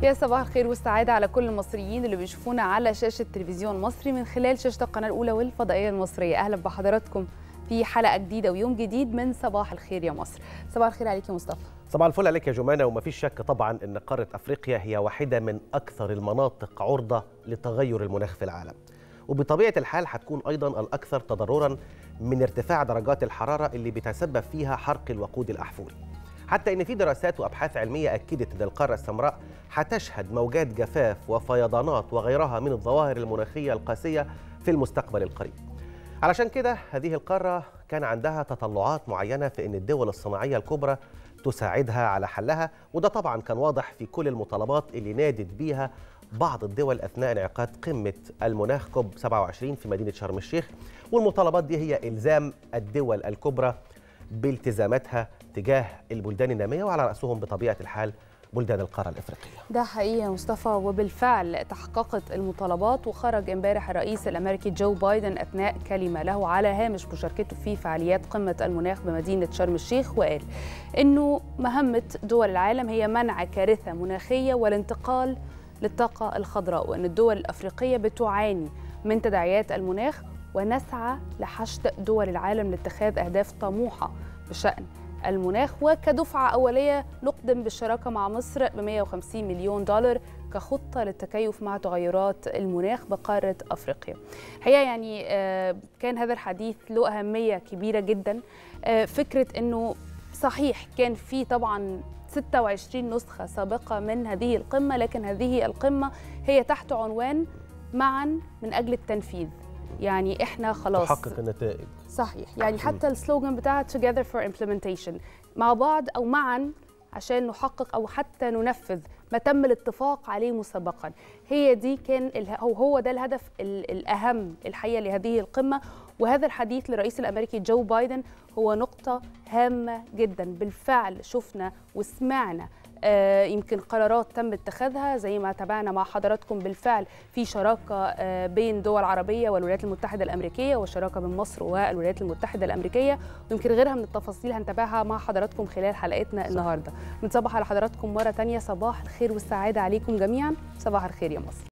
يا صباح الخير والسعادة على كل المصريين اللي بيشوفونا على شاشة تلفزيون مصري من خلال شاشة القناة الأولى والفضائية المصرية أهلا بحضراتكم في حلقة جديدة ويوم جديد من صباح الخير يا مصر صباح الخير عليك يا مصطفى صباح الفل عليك يا جمانة وما فيش شك طبعا أن قارة أفريقيا هي واحدة من أكثر المناطق عرضة لتغير المناخ في العالم وبطبيعة الحال هتكون أيضا الأكثر تضررا من ارتفاع درجات الحرارة اللي بتسبب فيها حرق الوقود الأحفوري حتى ان في دراسات وابحاث علميه اكدت ان القاره السمراء هتشهد موجات جفاف وفيضانات وغيرها من الظواهر المناخيه القاسيه في المستقبل القريب. علشان كده هذه القاره كان عندها تطلعات معينه في ان الدول الصناعيه الكبرى تساعدها على حلها وده طبعا كان واضح في كل المطالبات اللي نادت بيها بعض الدول اثناء انعقاد قمه المناخ كوب 27 في مدينه شرم الشيخ والمطالبات دي هي الزام الدول الكبرى بالتزاماتها تجاه البلدان الناميه وعلى راسهم بطبيعه الحال بلدان القاره الافريقيه. ده حقيقي يا مصطفى وبالفعل تحققت المطالبات وخرج امبارح الرئيس الامريكي جو بايدن اثناء كلمه له على هامش مشاركته في فعاليات قمه المناخ بمدينه شرم الشيخ وقال انه مهمه دول العالم هي منع كارثه مناخيه والانتقال للطاقه الخضراء وان الدول الافريقيه بتعاني من تداعيات المناخ ونسعى لحشد دول العالم لاتخاذ اهداف طموحه بشان المناخ وكدفعة أولية نقدم بالشراكة مع مصر ب 150 مليون دولار كخطة للتكيف مع تغيرات المناخ بقارة أفريقيا الحقيقة يعني كان هذا الحديث له أهمية كبيرة جدا فكرة أنه صحيح كان في طبعا 26 نسخة سابقة من هذه القمة لكن هذه القمة هي تحت عنوان معا من أجل التنفيذ يعني احنا خلاص تحقق النتائج صحيح يعني حتى السلوجان بتاعها together for implementation مع بعض او معا عشان نحقق او حتى ننفذ ما تم الاتفاق عليه مسبقا هي دي كان هو هو ده الهدف الاهم الحقيقه لهذه القمه وهذا الحديث للرئيس الامريكي جو بايدن هو نقطه هامه جدا بالفعل شفنا وسمعنا آه يمكن قرارات تم اتخاذها زي ما تابعنا مع حضراتكم بالفعل في شراكه آه بين دول عربيه والولايات المتحده الامريكيه وشراكه بين مصر والولايات المتحده الامريكيه ويمكن غيرها من التفاصيل هنتابعها مع حضراتكم خلال حلقتنا صح. النهارده بنصبح على حضراتكم مره ثانيه صباح الخير والسعاده عليكم جميعا صباح الخير يا مصر